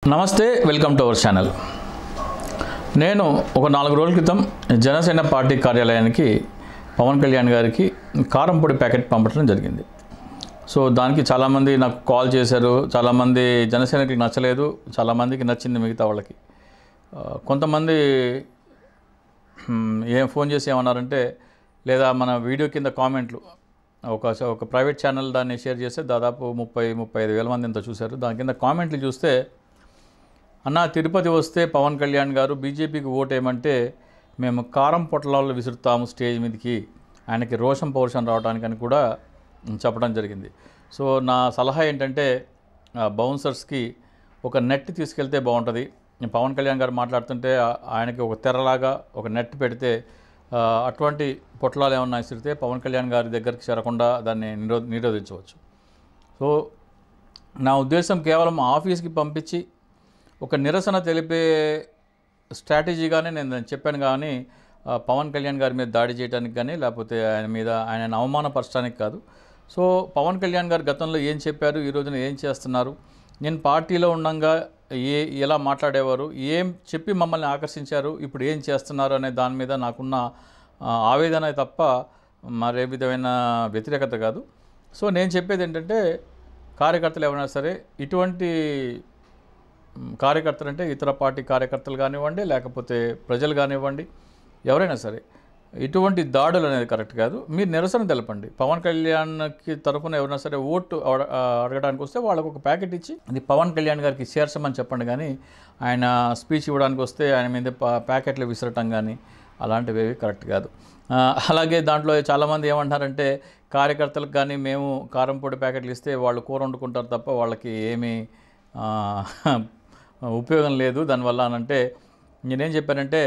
నమస్తే welcome to our channel నేను ఒక నాలుగు రోజుల క్రితం జనసేన పార్టీ కార్యాలయానికి పవన్ కళ్యాణ్ గారికి కారంపొడి ప్యాకెట్ పంపడం జరిగింది సో దానికి చాలామంది నాకు కాల్ చేశారు చాలామంది జనసేనకి నచ్చలేదు చాలామందికి నచ్చింది మిగతా వాళ్ళకి ఆ, కొంతమంది హ్మ్, ఏం ఫోన్ చేసి ఏమన్నారంటే లేదా మన వీడియో కింద కామెంట్లు ఒక ఒక ప్రైవేట్ ఛానల్ దాన్ని షేర్ చేస్తే దాదాపు ముప్పై ముప్పై ఐదు వేల మంది ఇంత చూశారు దాని కింద కామెంట్లు చూస్తే అన్న తిరుపతి వస్తే పవన్ కళ్యాణ్ గారు బీజేపీకి ఓటేయమంటే మేము కారం పొట్లాలు విసురుతాము స్టేజ్ మీదకి ఆయనకి రోషం పౌరుషం రావడానికని కూడా చెప్పడం జరిగింది సో నా సలహా ఏంటంటే ఆ బౌన్సర్స్కి ఒక నెట్ తీసుకెళ్తే బాగుంటుంది పవన్ కళ్యాణ్ గారు మాట్లాడుతుంటే ఆ- ఆయనకి ఒక తెరలాగా ఒక నెట్ పెడితే ఆ, అటువంటి పొట్లాలు ఏమన్నా విసిరితే పవన్ కళ్యాణ్ గారి దగ్గరికి చేరకుండా దాన్ని నిరో నిరోధించవచ్చు సో నా ఉద్దేశం కేవలం ఆఫీస్కి పంపించి ఒక నిరసన తెలిపే స్ట్రాటజీగానే నేను దాన్ని చెప్పాను కానీ ఆ, పవన్ కళ్యాణ్ గారి మీద దాడి చేయడానికి కానీ లేకపోతే ఆయన మీద ఆయన అవమానపరచడానికి కాదు సో పవన్ కళ్యాణ్ గారు గతంలో ఏం చెప్పారు ఈ రోజున ఏం చేస్తున్నారు నేను పార్టీలో ఉండగా ఏ ఎలా మాట్లాడేవారు ఏం చెప్పి మమ్మల్ని ఆకర్షించారు ఇప్పుడు ఏం చేస్తున్నారు అనే దాని మీద నాకున్న ఆ, ఆవేదన తప్ప మరే విధమైన వ్యతిరేకత కాదు సో నేను చెప్పేది ఏంటంటే కార్యకర్తలు ఎవరైనా సరే ఇటువంటి మ్, కార్యకర్తలు అంటే ఇతర పార్టీ కార్యకర్తలు కానివ్వండి లేకపోతే ప్రజలు కానివ్వండి ఎవరైనా సరే ఇటువంటి దాడులు అనేది కరెక్ట్ కాదు మీరు నిరసన తెలపండి పవన్ కళ్యాణ్కి తరఫున ఎవరైనా సరే ఓటు అడ- ఆ, అడగడానికి వస్తే వాళ్ళకు ఒక ప్యాకెట్ ఇచ్చి అది పవన్ కళ్యాణ్ గారికి చేర్చమని చెప్పండి కానీ ఆయన స్పీచ్ ఇవ్వడానికి వస్తే ఆయన మీద ప- ప్యాకెట్లు విసరటం కానీ అలాంటివి ఏవి కరెక్ట్ కాదు ఆ, అలాగే దాంట్లో చాలామంది ఏమంటున్నారంటే కార్యకర్తలకు కానీ మేము కారం పొడి ప్యాకెట్లు ఇస్తే వాళ్ళు కూర వండుకుంటారు తప్ప వాళ్ళకి ఏమీ ఆ, ఉపయోగం లేదు దానివల్ల అని అంటే నేనేం చెప్పానంటే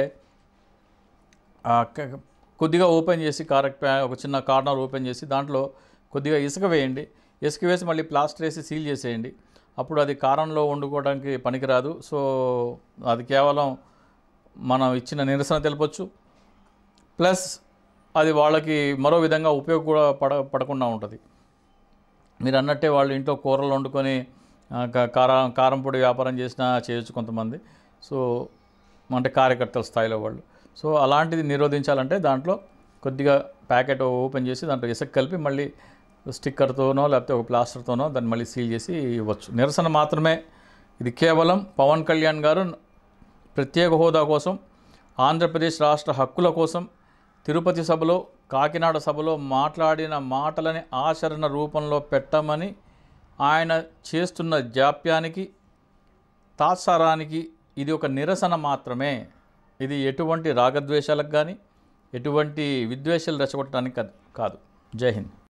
ఆ క- కొద్దిగా ఓపెన్ చేసి కార ప్యా- ఒక చిన్న కార్నర్ ఓపెన్ చేసి దాంట్లో కొద్దిగా ఇసుక వేయండి ఇసుక వేసి మళ్ళీ ప్లాస్టర్ వేసి సీల్ చేసేయండి అప్పుడు అది కారంలో వండుకోవడానికి పనికిరాదు సో అది కేవలం మనం ఇచ్చిన నిరసన తెలపొచ్చు ప్లస్ అది వాళ్ళకి మరో విధంగా ఉపయోగ కూడా పడ పడకుండా ఉంటుంది మీరు అన్నట్టే వాళ్ళు ఇంట్లో కూరలు వండుకొని ఆ, క- కారం కారం పొడి వ్యాపారం చేసినా చేయొచ్చు కొంతమంది సో అంటే కార్యకర్తల స్థాయిలో వాళ్ళు సో అలాంటిది నిరోధించాలంటే దాంట్లో కొద్దిగా ప్యాకెట్ ఓపెన్ చేసి దాంట్లో ఇసుక కలిపి మళ్ళీ స్టిక్కర్తోనో లేకపోతే ఒక ప్లాస్టర్తోనో దాన్ని మళ్ళీ సీల్ చేసి ఇవ్వచ్చు నిరసన మాత్రమే ఇది కేవలం పవన్ కళ్యాణ్ గారు ప్రత్యేక హోదా కోసం ఆంధ్రప్రదేశ్ రాష్ట్ర హక్కుల కోసం తిరుపతి సభలో కాకినాడ సభలో మాట్లాడిన మాటలని ఆచరణ రూపంలో పెట్టమని ఆయన చేస్తున్న జాప్యానికి తాత్సారానికి ఇది ఒక నిరసన మాత్రమే ఇది ఎటువంటి రాగద్వేషాలకు కానీ ఎటువంటి విద్వేషాలు రెచ్చగొట్టడానికి కాదు- కాదు జై హింద్